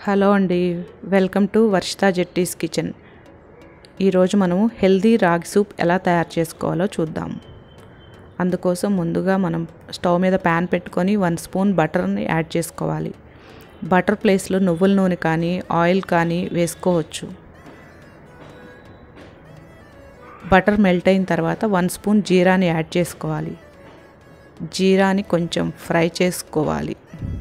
hello అండి welcome to Varshitha Jetty's kitchen ఈరోజు మనము హెల్దీ రాగి సూప్ ఎలా తయారు చేసుకోవాలో చూద్దాం అందుకోసం ముందుగా మనం స్టవ్ మీద ప్యాన్ పెట్టుకొని వన్ స్పూన్ బటర్ని యాడ్ చేసుకోవాలి బటర్ ప్లేస్లో నువ్వుల నూనె కానీ ఆయిల్ కానీ వేసుకోవచ్చు బటర్ మెల్ట్ అయిన తర్వాత వన్ స్పూన్ జీరాని యాడ్ చేసుకోవాలి జీరాని కొంచెం ఫ్రై చేసుకోవాలి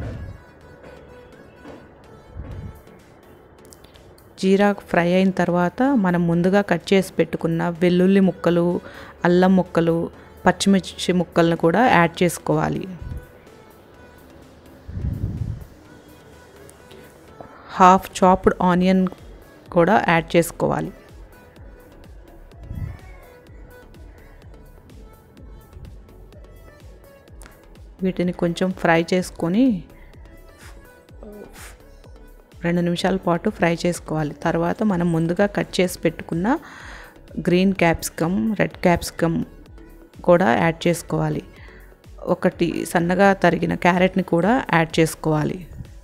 జీరా ఫ్రై అయిన తర్వాత మనం ముందుగా కట్ చేసి పెట్టుకున్న వెల్లుల్లి ముక్కలు అల్లం ముక్కలు పచ్చిమిర్చి ముక్కలను కూడా యాడ్ చేసుకోవాలి హాఫ్ చాప్డ్ ఆనియన్ కూడా యాడ్ చేసుకోవాలి వీటిని కొంచెం ఫ్రై చేసుకొని రెండు నిమిషాల పాటు ఫ్రై చేసుకోవాలి తర్వాత మనం ముందుగా కట్ చేసి పెట్టుకున్న గ్రీన్ క్యాప్సికమ్ రెడ్ క్యాప్సికమ్ కూడా యాడ్ చేసుకోవాలి ఒకటి సన్నగా తరిగిన క్యారెట్ని కూడా యాడ్ చేసుకోవాలి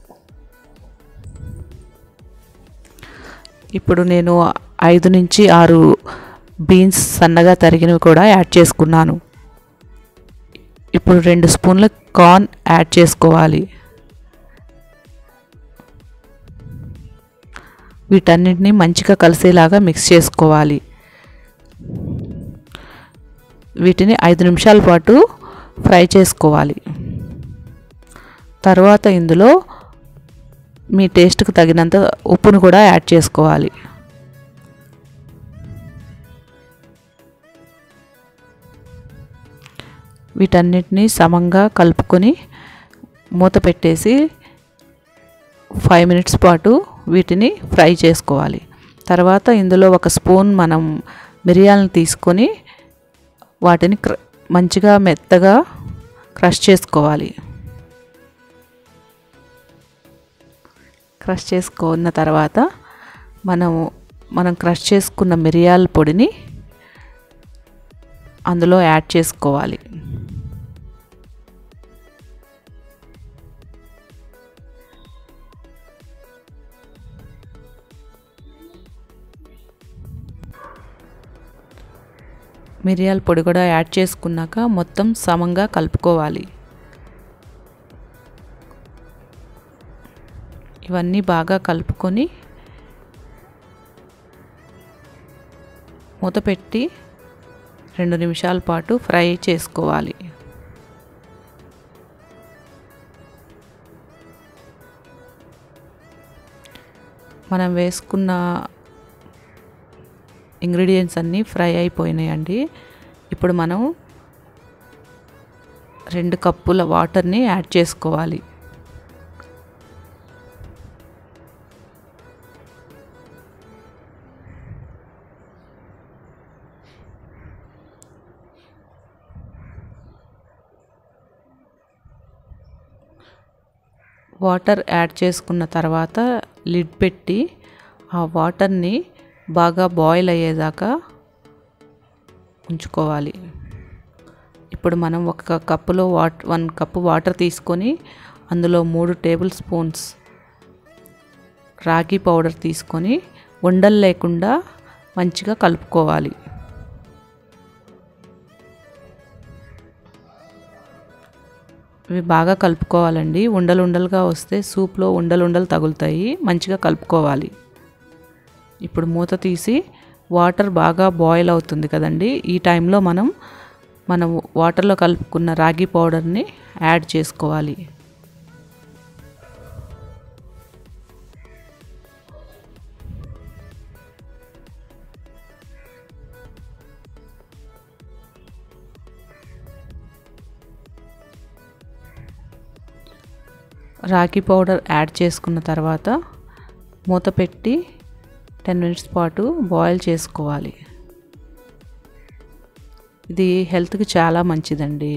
ఇప్పుడు నేను ఐదు నుంచి ఆరు బీన్స్ సన్నగా తరిగినవి కూడా యాడ్ చేసుకున్నాను ఇప్పుడు రెండు స్పూన్ల కార్న్ యాడ్ చేసుకోవాలి వీటన్నిటిని మంచిగా కలిసేలాగా మిక్స్ చేసుకోవాలి వీటిని ఐదు నిమిషాల పాటు ఫ్రై చేసుకోవాలి తర్వాత ఇందులో మీ టేస్ట్కి తగినంత ఉప్పును కూడా యాడ్ చేసుకోవాలి వీటన్నిటిని సమంగా కలుపుకొని మూత పెట్టేసి ఫైవ్ మినిట్స్ పాటు వీటిని ఫ్రై చేసుకోవాలి తర్వాత ఇందులో ఒక స్పూన్ మనం మిరియాలను తీసుకొని వాటిని క్ర మంచిగా మెత్తగా క్రష్ చేసుకోవాలి క్రష్ చేసుకున్న తర్వాత మనము మనం క్రష్ చేసుకున్న మిరియాల పొడిని అందులో యాడ్ చేసుకోవాలి మిరియాల పొడి కూడా యాడ్ చేసుకున్నాక మొత్తం సమంగా కలుపుకోవాలి ఇవన్నీ బాగా కలుపుకొని మూత పెట్టి రెండు నిమిషాల పాటు ఫ్రై చేసుకోవాలి మనం వేసుకున్న ఇంగ్రీడియంట్స్ అన్నీ ఫ్రై అయిపోయినాయండి ఇప్పుడు మనం రెండు కప్పుల వాటర్ని యాడ్ చేసుకోవాలి వాటర్ యాడ్ చేసుకున్న తర్వాత లిడ్ పెట్టి ఆ వాటర్ని బాగా బాయిల్ అయ్యేదాకా ఉంచుకోవాలి ఇప్పుడు మనం ఒక కప్పులో వాట్ వన్ కప్పు వాటర్ తీసుకొని అందులో మూడు టేబుల్ స్పూన్స్ రాగి పౌడర్ తీసుకొని ఉండలు లేకుండా మంచిగా కలుపుకోవాలి ఇవి బాగా కలుపుకోవాలండి ఉండలు ఉండలుగా వస్తే సూప్లో ఉండలు ఉండలు తగులుతాయి మంచిగా కలుపుకోవాలి ఇప్పుడు మూత తీసి వాటర్ బాగా బాయిల్ అవుతుంది కదండి ఈ టైంలో మనం మనం వాటర్లో కలుపుకున్న రాగి పౌడర్ని యాడ్ చేసుకోవాలి రాగి పౌడర్ యాడ్ చేసుకున్న తర్వాత మూత పెట్టి టెన్ మినిట్స్ పాటు బాయిల్ చేసుకోవాలి ఇది హెల్త్కి చాలా మంచిదండి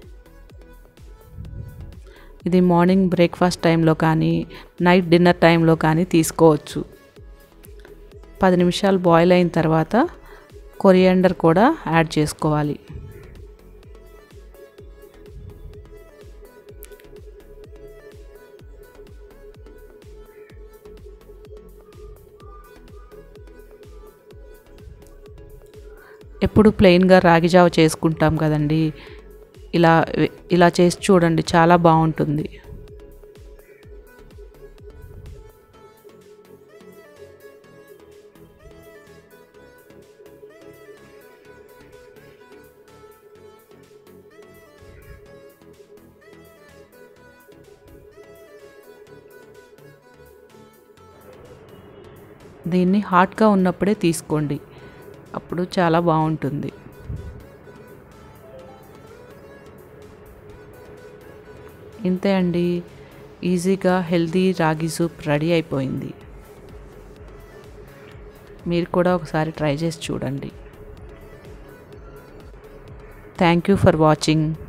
ఇది మార్నింగ్ బ్రేక్ఫాస్ట్ టైంలో కానీ నైట్ డిన్నర్ టైంలో కానీ తీసుకోవచ్చు పది నిమిషాలు బాయిల్ అయిన తర్వాత కొరియాండర్ కూడా యాడ్ చేసుకోవాలి ఎప్పుడు ప్లెయిన్గా రాగి జావ చేసుకుంటాం కదండి ఇలా ఇలా చేసి చూడండి చాలా బాగుంటుంది దీన్ని హాట్గా ఉన్నప్పుడే తీసుకోండి అప్పుడు చాలా బాగుంటుంది ఇంతే అండి ఈజీగా హెల్తీ రాగి సూప్ రెడీ అయిపోయింది మీరు కూడా ఒకసారి ట్రై చేసి చూడండి థ్యాంక్ యూ ఫర్ వాచింగ్